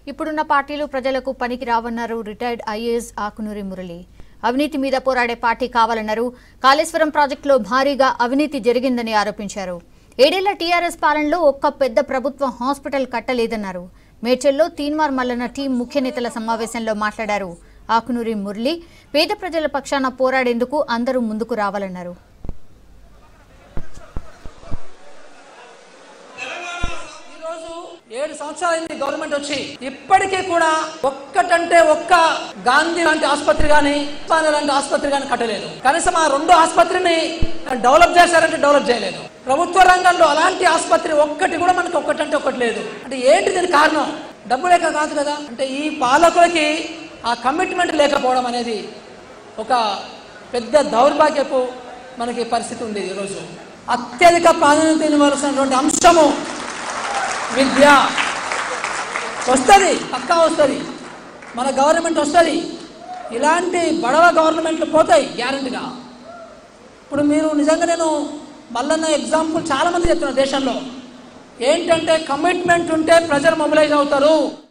ఇప్పుడున్న పార్టీలు ప్రజలకు పనికి రావన్నారు రిటైర్డ్ ఐఏఎస్ ఆకునూరి మురళి అవినీతి మీద పోరాడే పార్టీ కావాలన్నారు కాళేశ్వరం ప్రాజెక్టులో భారీగా అవినీతి జరిగిందని ఆరోపించారు ఏడేళ్ల టీఆర్ఎస్ పాలనలో ఒక్క పెద్ద ప్రభుత్వం హాస్పిటల్ కట్టలేదన్నారు మేడ్చల్లో తీన్మార్ మల్లన్న టీం ముఖ్య నేతల సమావేశంలో మాట్లాడారు ఆకునూరి మురళి పేద ప్రజల పక్షాన పోరాడేందుకు అందరూ ముందుకు రావాలన్నారు ఈరోజు ఏడు సంవత్సరాలైంది గవర్నమెంట్ వచ్చి ఇప్పటికీ కూడా ఒక్కటంటే ఒక్క గాంధీ లాంటి ఆసుపత్రి గాని ఉస్మానియా లాంటి ఆసుపత్రి గాని కట్టలేదు కనీసం ఆ రెండు ఆసుపత్రిని డెవలప్ చేశారంటే డెవలప్ చేయలేదు ప్రభుత్వ రంగంలో అలాంటి ఆసుపత్రి ఒక్కటి కూడా మనకి ఒక్కటంటే ఒక్కటి లేదు అంటే ఏంటి దీనికి కారణం డబ్బు లేక కాదు కదా అంటే ఈ పాలకులకి ఆ కమిట్మెంట్ లేకపోవడం అనేది ఒక పెద్ద దౌర్భాగ్యపు మనకి పరిస్థితి ఉంది ఈరోజు అత్యధిక ప్రాధాన్యత ఇవ్వాల్సినటువంటి అంశము విద్య వస్తుంది పక్కా వస్తుంది మన గవర్నమెంట్ వస్తుంది ఇలాంటి బడవ గవర్నమెంట్లు పోతాయి గ్యారంటీగా ఇప్పుడు మీరు నిజంగా నేను మల్లన్న ఎగ్జాంపుల్ చాలామంది చెప్తున్నారు దేశంలో ఏంటంటే కమిట్మెంట్ ఉంటే ప్రజలు మొబిలైజ్ అవుతారు